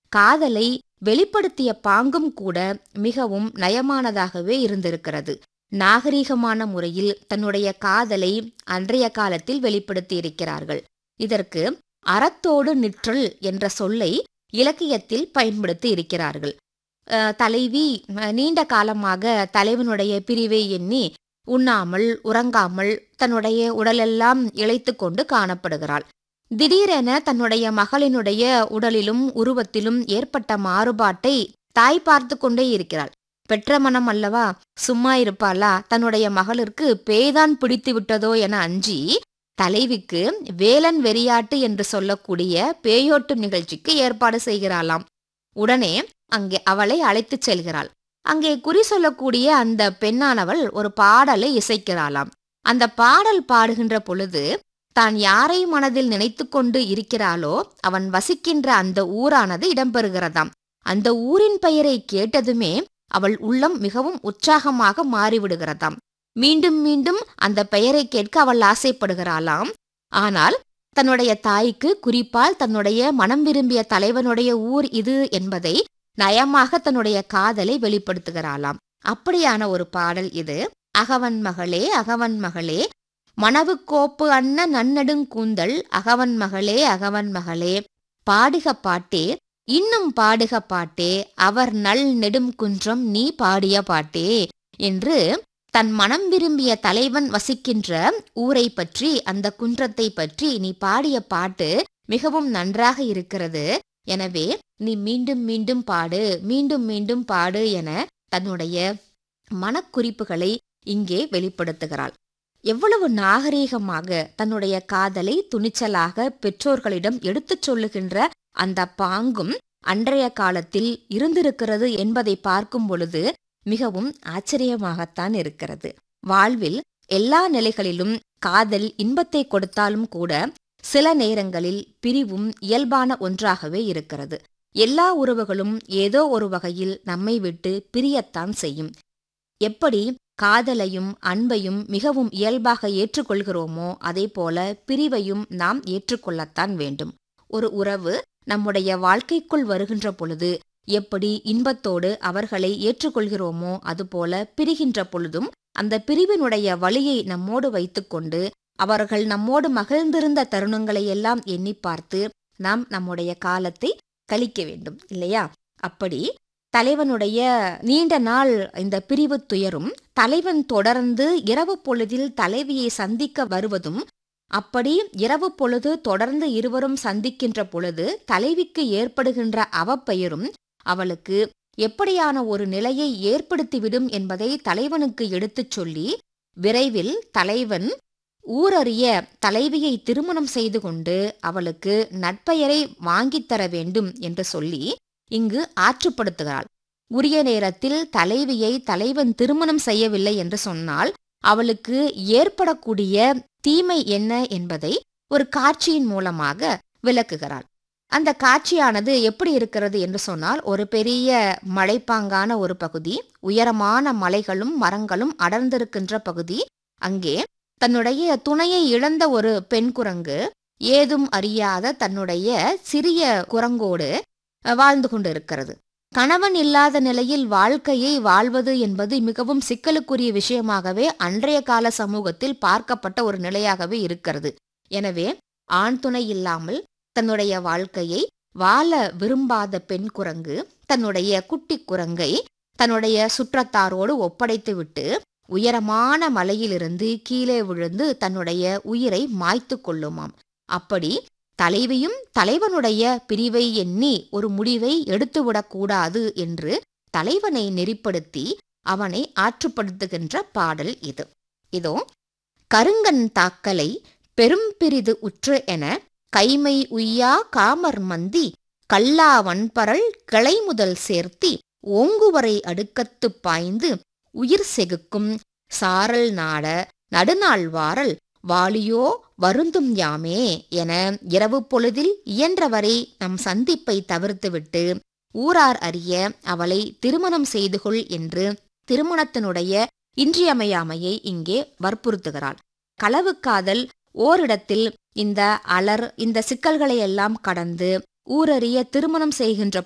காதலை வெளிப்படுத்திய பாங்கும் கூட மிகவும் நயமானதாகவே இருந்திருக்கிறது நாகரீகமான முறையில் தன்னுடைய காதலை அன்றைய காலத்தில் வெளிப்படுத்தியிருக்கிறார்கள் இதற்கு அறத்தோடு நிற்றல் என்ற சொல்லை இலக்கியத்தில் பயன்படுத்தி இருக்கிறார்கள் அஹ், தலைவி அஹ், நீண்ட காலமாக தலைவனுடைய பிரிவை எண்ணி உண்ணாமல் உறங்காமல் தன்னுடைய உடலெல்லாம் இழைத்து கொண்டு காணப்படுகிறாள் திடீரென தன்னுடைய மகளினுடைய உடலிலும் உருவத்திலும் ஏற்பட்ட மாறுபாட்டை தாய் பார்த்து கொண்டே இருக்கிறாள் பெற்ற மனம் அல்லவா சும்மா இருப்பாளா தன்னுடைய மகளிற்கு பேய்தான் பிடித்து விட்டதோ என அஞ்சி தலைவிக்கு வேலன் வெறியாட்டு என்று சொல்லக்கூடிய பேயோட்டும் நிகழ்ச்சிக்கு ஏற்பாடு செய்கிறாளாம் உடனே அங்கே அவளை அழைத்துச் செல்கிறாள் அங்கே குறி சொல்லக்கூடிய அந்த பெண்ணானவள் ஒரு பாடலை இசைக்கிறாளாம் அந்த பாடல் பாடுகின்ற பொழுது தான் யாரை மனதில் நினைத்து கொண்டு இருக்கிறாளோ அவன் வசிக்கின்ற அந்த ஊரானது இடம்பெறுகிறதாம் அந்த ஊரின் பெயரை கேட்டதுமே அவள் உள்ளம் மிகவும் உற்சாகமாக மாறிவிடுகிறதாம் மீண்டும் மீண்டும் அந்த பெயரை கேட்க அவள் ஆசைப்படுகிறாளாம் ஆனால் தன்னுடைய தாய்க்கு குறிப்பால் தன்னுடைய மனம் விரும்பிய தலைவனுடைய ஊர் இது என்பதை நயமாக தன்னுடைய காதலை வெளிப்படுத்துகிறாளாம் அப்படியான ஒரு பாடல் இது அகவன் மகளே அகவன் மகளே மணவுக்கோப்பு அன்ன நன்னெடுங்கூந்தல் அகவன் மகளே அகவன் மகளே பாடுக பாட்டே இன்னும் பாடுக பாட்டே அவர் நல் நெடும் குன்றம் நீ பாடிய பாட்டே என்று தன் மனம் விரும்பிய தலைவன் வசிக்கின்ற ஊரை பற்றி அந்த குன்றத்தை பற்றி நீ பாடிய பாட்டு மிகவும் நன்றாக இருக்கிறது எனவே நீ மீண்டும் மீண்டும் பாடு மீண்டும் மீண்டும் பாடு என தன்னுடைய மனக்குறிப்புகளை இங்கே வெளிப்படுத்துகிறாள் எவ்வளவு நாகரீகமாக தன்னுடைய காதலை துணிச்சலாக பெற்றோர்களிடம் எடுத்துச் சொல்லுகின்ற அந்த பாங்கும் அன்றைய காலத்தில் இருந்திருக்கிறது என்பதை பார்க்கும் பொழுது மிகவும் ஆச்சரியமாகத்தான் இருக்கிறது வாழ்வில் எல்லா நிலைகளிலும் காதல் இன்பத்தை கொடுத்தாலும் கூட சில நேரங்களில் பிரிவும் இயல்பான ஒன்றாகவே இருக்கிறது எல்லா உறவுகளும் ஏதோ ஒரு வகையில் நம்மை விட்டு பிரியத்தான் செய்யும் எப்படி காதலையும் அன்பையும் மிகவும் இயல்பாக ஏற்றுக்கொள்கிறோமோ அதே போல பிரிவையும் நாம் ஏற்றுக்கொள்ளத்தான் வேண்டும் ஒரு உறவு நம்முடைய வாழ்க்கைக்குள் வருகின்ற பொழுது எப்படி இன்பத்தோடு அவர்களை ஏற்றுக்கொள்கிறோமோ அதுபோல பிரிகின்ற பொழுதும் அந்த பிரிவினுடைய வழியை நம்மோடு வைத்துக்கொண்டு அவர்கள் நம்மோடு மகிழ்ந்திருந்த தருணங்களை எல்லாம் எண்ணி பார்த்து நாம் நம்முடைய காலத்தை கழிக்க வேண்டும் இல்லையா அப்படி தலைவனுடைய நீண்ட நாள் இந்த பிரிவு துயரும் தலைவன் தொடர்ந்து இரவு பொழுதில் தலைவியை சந்திக்க வருவதும் அப்படி இரவு பொழுது தொடர்ந்து இருவரும் சந்திக்கின்ற பொழுது தலைவிக்கு ஏற்படுகின்ற அவப்பெயரும் அவளுக்கு எப்படியான ஒரு நிலையை ஏற்படுத்திவிடும் என்பதை தலைவனுக்கு எடுத்துச் சொல்லி விரைவில் தலைவன் ஊரறிய தலைவியை திருமணம் செய்து கொண்டு அவளுக்கு நட்பெயரை வாங்கித் தர வேண்டும் என்று சொல்லி இங்கு ஆற்றுப்படுத்துகிறாள் உரிய நேரத்தில் தலைவியை தலைவன் திருமணம் செய்யவில்லை என்று சொன்னால் அவளுக்கு ஏற்படக்கூடிய தீமை என்ன என்பதை ஒரு காட்சியின் மூலமாக விளக்குகிறாள் அந்த காட்சியானது எப்படி இருக்கிறது என்று சொன்னால் ஒரு பெரிய மலைப்பாங்கான ஒரு பகுதி உயரமான மலைகளும் மரங்களும் அடர்ந்திருக்கின்ற பகுதி அங்கே தன்னுடைய துணையை இழந்த ஒரு பெண் குரங்கு ஏதும் அறியாத தன்னுடைய சிறிய குரங்கோடு வாழ்ந்து கொண்டிருக்கிறது கணவன் இல்லாத நிலையில் வாழ்க்கையை வாழ்வது என்பது மிகவும் சிக்கலுக்குரிய விஷயமாகவே அன்றைய கால சமூகத்தில் பார்க்கப்பட்ட ஒரு நிலையாகவே இருக்கிறது எனவே ஆண் துணை இல்லாமல் தன்னுடைய வாழ்க்கையை வாழ விரும்பாத பெண் குரங்கு தன்னுடைய குட்டி குரங்கை தன்னுடைய சுற்றத்தாரோடு ஒப்படைத்துவிட்டு உயரமான மலையிலிருந்து கீழே விழுந்து தன்னுடைய உயிரை மாய்த்து கொள்ளுமாம் அப்படி தலைவியும் தலைவனுடைய பிரிவை எண்ணி ஒரு முடிவை எடுத்துவிடக்கூடாது என்று தலைவனை நெறிப்படுத்தி அவனை ஆற்றுப்படுத்துகின்ற பாடல் இது இதோ கருங்கன் தாக்கலை பெரும் பிரிது உற்று என கைமை உய்யா காமர் மந்தி கல்லா வன்பரல் கிளை முதல் சேர்த்தி ஓங்குவரை அடுக்கத்துப் பாய்ந்து உயிர் செகுக்கும் சாரல் நாட நடுநாள் வாரல் வாலியோ வருந்தும் யாமே என இரவு பொழுதில் இயன்றவரை நம் சந்திப்பை தவிர்த்துவிட்டு ஊரார் அறிய அவளை திருமணம் செய்து கொள் என்று திருமணத்தினுடைய இன்றியமையாமையை இங்கே வற்புறுத்துகிறாள் களவு காதல் ஓரிடத்தில் இந்த அலர் இந்த சிக்கல்களை எல்லாம் கடந்து ஊரறிய திருமணம் செய்கின்ற